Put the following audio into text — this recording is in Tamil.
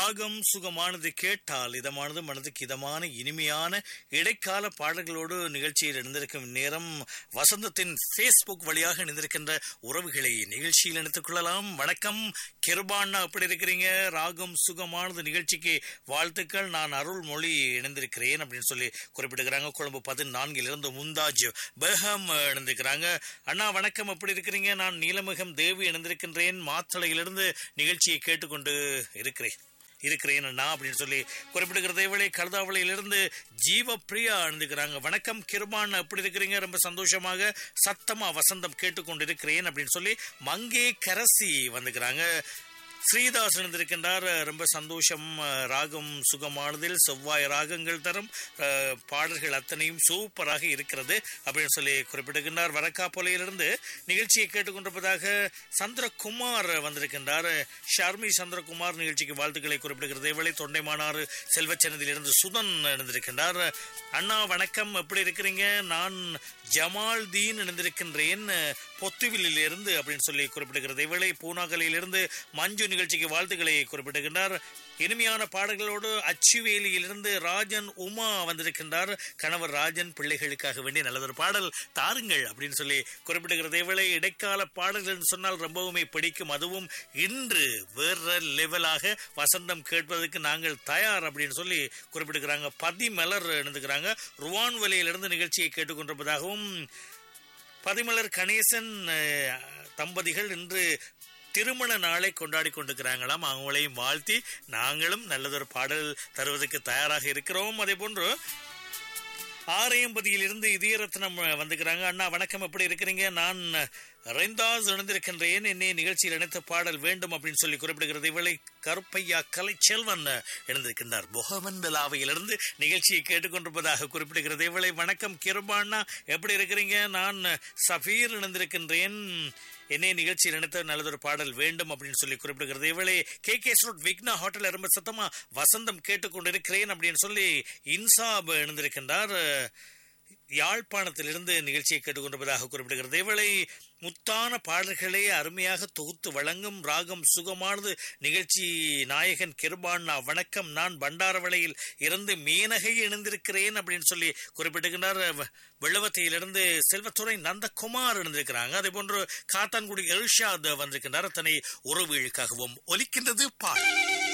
ராகம் சுகமானது கேட்டால் இதமானது மனதுக்கு இதமான இனிமையான இடைக்கால பாடல்களோடு நிகழ்ச்சியில் இணைந்திருக்கும் நேரம் வசந்தத்தின் ஃபேஸ்புக் வழியாக இணைந்திருக்கின்ற உறவுகளை நிகழ்ச்சியில் இணைத்துக் கொள்ளலாம் வணக்கம் கிருபாண்ணா எப்படி இருக்கிறீங்க ராகம் சுகமானது நிகழ்ச்சிக்கு வாழ்த்துக்கள் நான் அருள்மொழி இணைந்திருக்கிறேன் அப்படின்னு சொல்லி குறிப்பிட்டுக்கிறாங்க கொழும்பு பதினான்கிலிருந்து முந்தாஜ் பெஹம் இணைந்திருக்கிறாங்க அண்ணா வணக்கம் எப்படி இருக்கிறீங்க நான் நீலமுகம் தேவி இணைந்திருக்கின்றேன் மாத்தளையிலிருந்து நிகழ்ச்சியை கேட்டுக்கொண்டு இருக்கிறேன் இருக்கிறேன் அண்ணா அப்படின்னு சொல்லி குறிப்பிடுகிறதை விட கழுதாவளையிலிருந்து ஜீவ பிரியா அணிந்துக்கிறாங்க வணக்கம் கிருபான் எப்படி இருக்கிறீங்க ரொம்ப சந்தோஷமாக சத்தமா வசந்தம் கேட்டுக்கொண்டு இருக்கிறேன் அப்படின்னு சொல்லி மங்கே கரசி வந்துக்கிறாங்க ஸ்ரீதாஸ் இணைந்திருக்கின்றார் ரொம்ப சந்தோஷம் ராகம் சுகமானதில் செவ்வாய் ராகங்கள் தரும் அஹ், பாடல்கள் அத்தனையும் சூப்பராக இருக்கிறது அப்படின்னு சொல்லி குறிப்பிடுகின்றார் வரக்காப்பொலையிலிருந்து நிகழ்ச்சியை கேட்டுக்கொண்டிருப்பதாக சந்திரகுமார் வந்திருக்கின்றார் ஷர்மி சந்திரகுமார் நிகழ்ச்சிக்கு வாழ்த்துக்களை குறிப்பிடுகிறது இவளை தொண்டைமானாறு செல்வச்சனதியிலிருந்து சுதன் இணைந்திருக்கின்றார் அண்ணா வணக்கம் எப்படி இருக்கிறீங்க நான் ஜமால் தீன் இணைந்திருக்கின்றேன் பொத்துவிலில் இருந்து அப்படின்னு சொல்லி குறிப்பிடுகிறது இவளை பூனாகலையிலிருந்து மஞ்சு நிகழ்ச்சிக்கு வாழ்த்துக்களை குறிப்பிடுகின்றார் இனிமையான பாடல்களோடு அச்சுவேலியிலிருந்து ராஜன் உமா வந்திருக்கின்றார் கணவர் ராஜன் பிள்ளைகளுக்காக வேண்டிய நல்லதொரு பாடல் தாருங்கள் அப்படின்னு சொல்லி குறிப்பிடுகிறது இவளை இடைக்கால பாடல்கள் என்று சொன்னால் ரொம்பவுமே பிடிக்கும் அதுவும் இன்று வேற லெவலாக வசந்தம் கேட்பதற்கு நாங்கள் தயார் அப்படின்னு சொல்லி குறிப்பிடுகிறாங்க பதிமலர் இணைந்துக்கிறாங்க ருவான்வெளியிலிருந்து நிகழ்ச்சியை கேட்டுக்கொண்டிருப்பதாகவும் பதிமலர் கணேசன் அஹ், தம்பதிகள் இன்று திருமண நாளை கொண்டாடி கொண்டிருக்கிறாங்களாம் அவங்களையும் வாழ்த்தி நாங்களும் நல்லதொரு பாடல் தருவதற்கு தயாராக இருக்கிறோம் அதே போன்று ஆரையம்பதியிலிருந்து இதயரத்னம் வந்துக்கிறாங்க அண்ணா வணக்கம் எப்படி இருக்கிறீங்க நான் ரெந்தாஸ் இணைந்திருக்கின்றேன் என்னை நிகழ்ச்சியில் இணைத்த பாடல் வேண்டும் அப்படின்னு சொல்லி குறிப்பிடுகிறது இவளை கருப்பையா கலைச்செல்வன் இணைந்திருக்கின்றார் முகமண்டலாவையிலிருந்து நிகழ்ச்சியை கேட்டுக்கொண்டிருப்பதாக குறிப்பிடுகிறது இவளை வணக்கம் கிருபாண்ணா எப்படி இருக்கிறீங்க நான் சஃபீர் இணைந்திருக்கின்றேன் என்னை நிகழ்ச்சியில் நினைத்த நல்லதொரு பாடல் வேண்டும் அப்படின்னு சொல்லி குறிப்பிடுகிறது இவளே கே கே ஸ்ரோட் விக்னா ஹோட்டல் ரொம்ப சத்தமா வசந்தம் கேட்டுக்கொண்டிருக்கிறேன் அப்படின்னு சொல்லி இன்சாப் இணைந்திருக்கின்றார் யாழ்ப்பாணத்திலிருந்து நிகழ்ச்சியை கேட்டுக்கொண்டிருப்பதாக குறிப்பிடுகிறது இவளை முத்தான பாடல்களை அருமையாக தொகுத்து வழங்கும் ராகம் சுகமானது நிகழ்ச்சி நாயகன் கிருபாண்ணா வணக்கம் நான் பண்டாரவளையில் இருந்து மீனகை இணைந்திருக்கிறேன் அப்படின்னு சொல்லி குறிப்பிட்டுகின்றார் வெ- வெள்ளவத்தையிலிருந்து செல்வத்துறை நந்தகுமார் இணைந்திருக்கிறாங்க அதே போன்று காத்தான்குடி எல்ஷாத் வந்திருக்கின்றார் தன்னை உறவுகளுக்காகவும் ஒலிக்கின்றது பாடல்